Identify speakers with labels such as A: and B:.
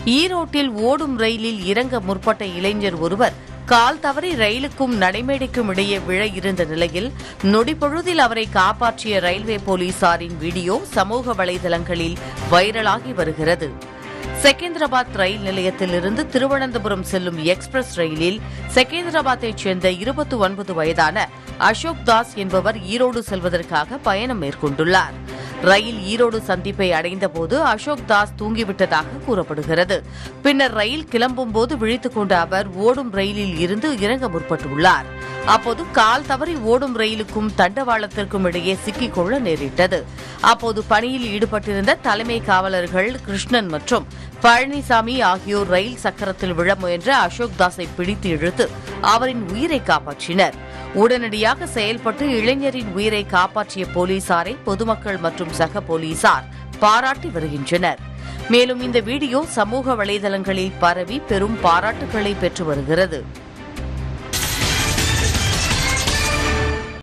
A: ஈரோட்டில் ஓடும் ரயிலில் இறங்க முற்பட்ட இளைஞர் ஒருவர் கால் தவறி ரயிலுக்கும் நடைமேடைக்கும் இடையே விழ இருந்த நிலையில் நொடிப்பொழுதில் அவரை காப்பாற்றிய ரயில்வே போலீசாரின் வீடியோ சமூக வலைதளங்களில் வைரலாகி வருகிறது செகந்திராபாத் ரயில் நிலையத்திலிருந்து திருவனந்தபுரம் செல்லும் எக்ஸ்பிரஸ் ரயிலில் செகந்திராபாத்தைச் சேர்ந்த இருபத்தி ஒன்பது வயதான அசோக் தாஸ் என்பவர் ஈரோடு செல்வதற்காக பயணம் மேற்கொண்டுள்ளார் ரயில் ஈரோடு சந்திப்பை அடைந்தபோது அசோக் தாஸ் தூங்கிவிட்டதாக கூறப்படுகிறது பின்னர் ரயில் கிளம்பும் போது விழித்துக் கொண்ட அவர் ஓடும் ரயிலில் இருந்து இறங்க முற்பட்டுள்ளார் அப்போது கால் தவறி ஓடும் ரயிலுக்கும் தண்டவாளத்திற்கும் இடையே சிக்கிக் கொள்ள நேரிட்டது அப்போது பணியில் ஈடுபட்டிருந்த தலைமை காவலர்கள் கிருஷ்ணன் மற்றும் பழனிசாமி ஆகியோர் ரயில் சக்கரத்தில் விழ முயன்ற அசோக் தாஸை பிடித்து இழுத்து அவரின் உயிரை காப்பாற்றினர் உடனடியாக செயல்பட்டு இளைஞரின் உயிரை காப்பாற்றிய போலீசாரை பொதுமக்கள் மற்றும் சக போலீசார் பாராட்டி வருகின்றனர் மேலும் இந்த வீடியோ சமூக வலைதளங்களில் பரவி பெரும் பாராட்டுகளை பெற்று வருகிறது